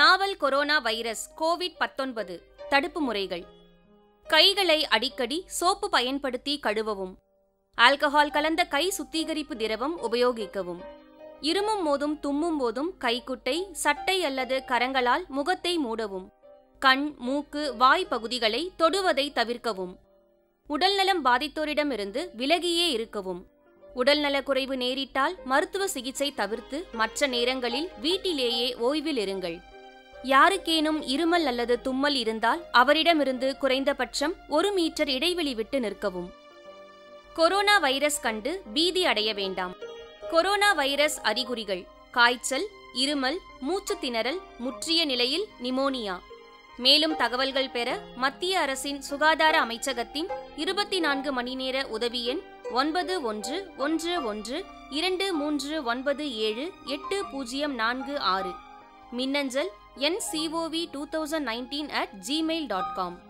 நாவல் corona virus Covid பத்தொன்பது தடுப்பு முறைகள் கைகளை அடிக்கடி சோப்பு பயன்படுத்தி கழுவவும் ஆல்கஹால் கலந்த கை சுத்திகரிப்பு திரவம் உபயோகிக்கவும் இருமும் போதும் தும்மும் போதும் கைக்குட்டை சட்டை அல்லது கரங்களால் முகத்தை மூடவும் கண் மூக்கு வாய் பகுதிகளை தொடுவதை தவிர்க்கவும் உடல்நலம் பாதித்தோரிடமிருந்து விலகியே இருக்கவும் உடல்நலக் குறைவு நேரிட்டால் மருத்துவ சிகிச்சை தவிர்த்து மற்ற நேரங்களில் வீட்டிலேயே ஓய்வில் இருங்கள் யாருக்கேனும் இருமல் அல்லது தும்மல் இருந்தால் அவரிடமிருந்து குறைந்தபட்சம் ஒரு மீட்டர் இடைவெளி விட்டு நிற்கவும் கொரோனா வைரஸ் கண்டு பீதி அடைய வேண்டாம் கொரோனா வைரஸ் அறிகுறிகள் காய்ச்சல் இருமல் மூச்சு திணறல் முற்றிய நிலையில் நிமோனியா மேலும் தகவல்கள் பெற மத்திய அரசின் சுகாதார அமைச்சகத்தின் இருபத்தி நான்கு மணி நேர உதவி எண் ஒன்பது ஒன்று ஒன்று ஒன்று இரண்டு மூன்று ஒன்பது ஏழு எட்டு பூஜ்ஜியம் நான்கு ஆறு மின்னஞ்சல் NCOV two thousand nineteen at Gmail dot com